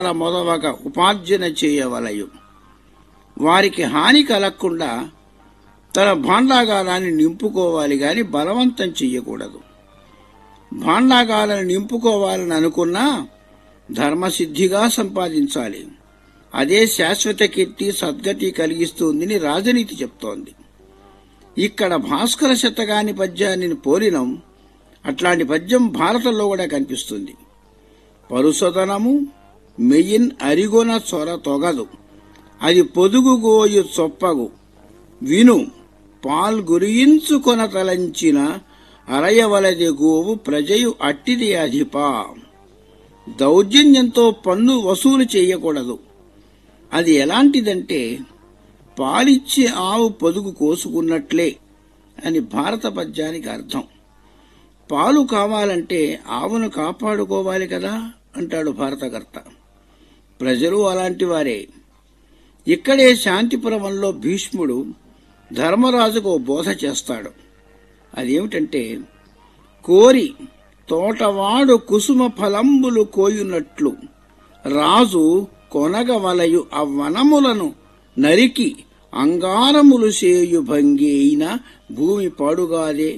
మొదవక ఉపార్జన చేయవలయు వారికి హాని కలగకుండా తన భాండాగారాన్ని నింపుకోవాలి గాని బలవంతం చెయ్యకూడదు భాండాగారాన్ని నింపుకోవాలని అనుకున్నా ధర్మసిద్ధిగా సంపాదించాలి అదే శాశ్వత కీర్తి సద్గతి కలిగిస్తుందని రాజనీతి చెప్తోంది ఇక్కడ భాస్కర శతకాని పద్యాన్ని పోలినం అట్లాంటి పద్యం భారతంలో కూడా కనిపిస్తుంది పరుసదనము మెయిన్ అరిగొన చొర తొగదు అది పొదుగు గోయు చొప్పగు విను పాల్గురియించుకొన తలంచిన అరయవలది గోవు ప్రజయు అట్టిది అధిప దౌర్జన్యంతో పన్ను వసూలు చేయకూడదు అది ఎలాంటిదంటే పాలిచ్చే ఆవు పొదుగు కోసుకున్నట్లే అని భారత పద్యానికి అర్థం పాలు కావాలంటే ఆవును కాపాడుకోవాలి కదా అంటాడు భారతకర్త ప్రజలు అలాంటి వారే ఇక్కడే శాంతిపురమంలో భీష్ముడు ధర్మరాజుకు ఓ బోధ చేస్తాడు అదేమిటంటే కోరి తోటవాడు కుసుమ ఫలంబులు కోయునట్లు రాజు కొనగవలయు ఆ వనములను నరికి అంగారములు సేయు భంగి అయిన భూమి పాడుగాదే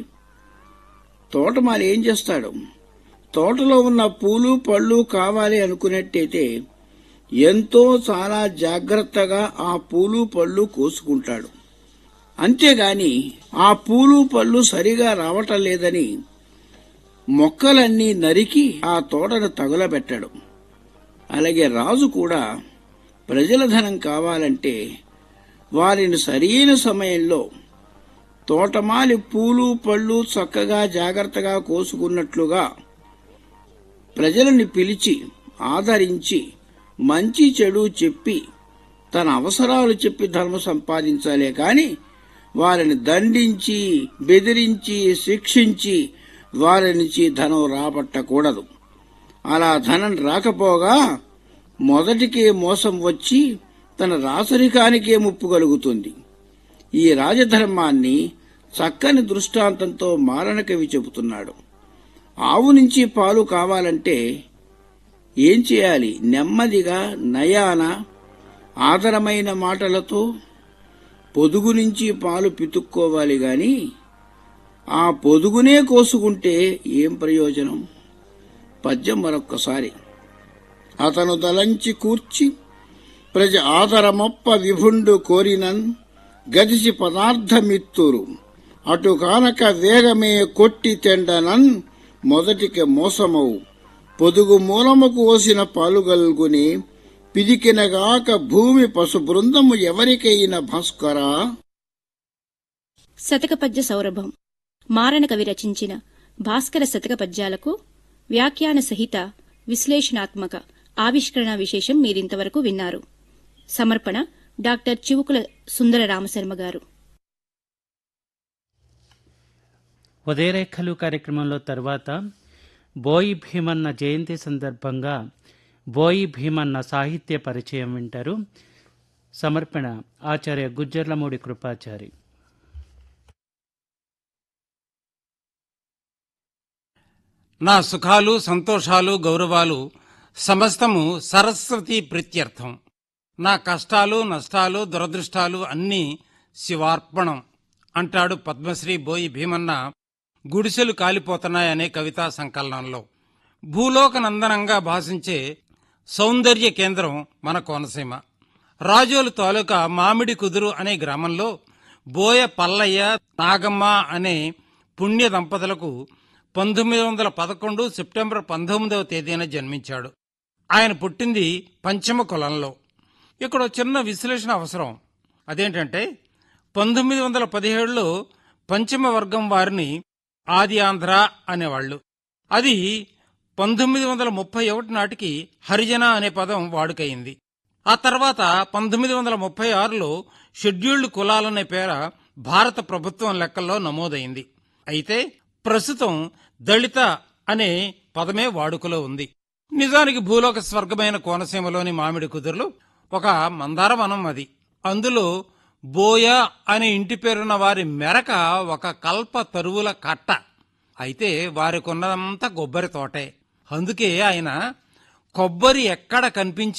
తోటమాలి ఏం చేస్తాడు తోటలో ఉన్న పూలు పళ్ళు కావాలి అనుకున్నట్టయితే ఎంతో చాలా జాగ్రత్తగా ఆ పూలు పళ్ళు కోసుకుంటాడు అంతేగాని ఆ పూలు పళ్ళు సరిగా రావటం లేదని మొక్కలన్నీ నరికి ఆ తోటను తగులబెట్టడు అలాగే రాజు కూడా ప్రజల ధనం కావాలంటే వారిని సరైన సమయంలో తోటమాలి పూలు పళ్ళు చక్కగా జాగ్రత్తగా కోసుకున్నట్లుగా ప్రజలని పిలిచి ఆదరించి మంచి చెడు చెప్పి తన అవసరాలు చెప్పి ధర్మ సంపాదించాలే కాని వారిని దండించి బెదిరించి శిక్షించి వారి నుంచి ధనం రాబట్టకూడదు అలా ధనం రాకపోగా మొదటికే మోసం వచ్చి తన రాసరికానికే ముప్పు కలుగుతుంది ఈ రాజధర్మాన్ని చక్కని దృష్టాంతంతో మారణకవి చెబుతున్నాడు ఆవు నుంచి పాలు కావాలంటే ఏం చేయాలి నెమ్మదిగా నయాన ఆదరమైన మాటలతో పొదుగు నుంచి పాలు పితుక్కోవాలి గాని ఆ పొదుగునే కోసుకుంటే ఏం ప్రయోజనం పద్యం మరొక్కసారి అతను దలంచి కూర్చి ప్రజ ఆదరమొప్ప విభుండు కోరినన్ గదిసి పదార్థమిత్తురు అటు కానక వేగమే కొట్టి తెండనన్ మొదటికి మోసమవు పొదుగు మూలముకు ఓసిన పాలుగల్గుని పిదికినగాక భూమి పశు బృందము ఎవరికైన భాస్కరా శతక పద్య సౌరభం మారణ కవి రచించిన భాస్కర శతక పద్యాలకు వ్యాఖ్యాన సహిత విశ్లేషణాత్మక ఆవిష్కరణ విశేషం మీరింతవరకు విన్నారు సమర్పణ డాక్టర్ చివుకుల సుందర రామశర్మ గారు ఉదయరేఖలు కార్యక్రమంలో తర్వాత బోయి భీమన్న జయంతి సందర్భంగా బోయి భీమన్న సాహిత్య పరిచయం వింటారు సమర్పణ ఆచార్య గుజ్జర్లమూడి కృపాచారి నా సుఖాలు సంతోషాలు గౌరవాలు సమస్తము సరస్వతి ప్రీత్యర్థం నా కష్టాలు నష్టాలు దురదృష్టాలు అన్నీ శివార్పణం అంటాడు పద్మశ్రీ బోయి భీమన్న గుడిసెలు కాలిపోతున్నాయనే కవితా సంకలనంలో భూలోక నందనంగా భాషించే సౌందర్య కేంద్రం మన కోనసీమ రాజోలు తాలూకా మామిడి కుదురు అనే గ్రామంలో బోయ పల్లయ్య నాగమ్మ అనే పుణ్య దంపతులకు పంతొమ్మిది వందల పదకొండు సెప్టెంబర్ పంతొమ్మిదవ తేదీన జన్మించాడు ఆయన పుట్టింది పంచమ కులంలో ఇక్కడ ఒక చిన్న విశ్లేషణ అవసరం అదేంటంటే పంతొమ్మిది వందల పదిహేడులో పంచమ వర్గం వారిని ఆది ఆంధ్ర అనేవాళ్లు అది పంతొమ్మిది వందల ముప్పై ఒకటి నాటికి హరిజన అనే పదం వాడుకయింది ఆ తర్వాత పంతొమ్మిది వందల ముప్పై ఆరులో షెడ్యూల్డ్ కులాలనే పేర భారత ప్రభుత్వం లెక్కల్లో నమోదైంది అయితే ప్రస్తుతం దళిత అనే పదమే వాడుకలో ఉంది నిజానికి భూలోక స్వర్గమైన కోనసీమలోని మామిడి కుదురులు ఒక మందారవనం అది అందులో బోయ అనే ఇంటి పేరున్న వారి మెరక ఒక కల్ప తరువుల కట్ట అయితే వారికున్నదంతా కొబ్బరి తోటే అందుకే ఆయన కొబ్బరి ఎక్కడ కనిపించి